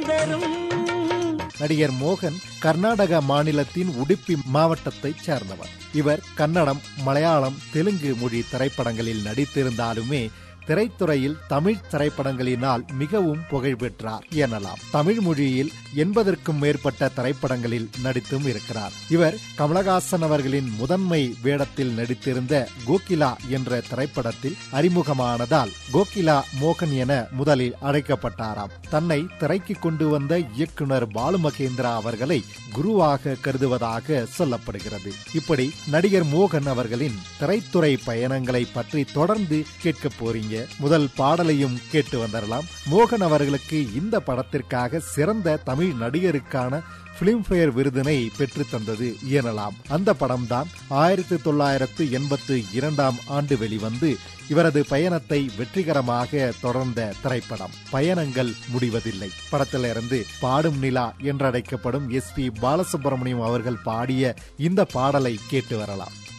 தரும் நடிகர் மோகன் கர்நாடக மாநிலத்தின் உடுப்பி மாவட்டத்தைச் சேர்ந்தவர் இவர் கன்னடம் மலையாளம் தெலுங்கு மொழி திரைப்படங்களில் நடித்திருந்தாலுமே திரைத்துறையில் தமிழ் திரைப்படங்களினால் மிகவும் புகழ் பெற்றார் எனலாம் தமிழ் மொழியில் எண்பதற்கும் மேற்பட்ட திரைப்படங்களில் நடித்தும் இருக்கிறார் இவர் கமலஹாசன் அவர்களின் முதன்மை வேடத்தில் நடித்திருந்த கோகிலா என்ற திரைப்படத்தில் அறிமுகமானதால் கோகிலா மோகன் என முதலில் அழைக்கப்பட்டாராம் தன்னை திரைக்கு கொண்டு வந்த இயக்குனர் பாலு மகேந்திரா அவர்களை குருவாக கருதுவதாக சொல்லப்படுகிறது இப்படி நடிகர் மோகன் அவர்களின் திரைத்துறை பயணங்களை பற்றி தொடர்ந்து கேட்க போறீங்க முதல் பாடலையும் கேட்டு வந்துடலாம் மோகன் அவர்களுக்கு இந்த படத்திற்காக சிறந்த தமிழ் நடிகருக்கான பிலிம்பேர் விருதினை பெற்று தந்தது எனலாம் அந்த படம்தான் ஆயிரத்தி தொள்ளாயிரத்து எண்பத்து இரண்டாம் ஆண்டு வெளிவந்து இவரது பயணத்தை வெற்றிகரமாக தொடர்ந்த திரைப்படம் பயணங்கள் முடிவதில்லை படத்திலிருந்து பாடும் நிலா என்றழைக்கப்படும் எஸ் பி பாலசுப்ரமணியம் அவர்கள் பாடிய இந்த பாடலை கேட்டு வரலாம்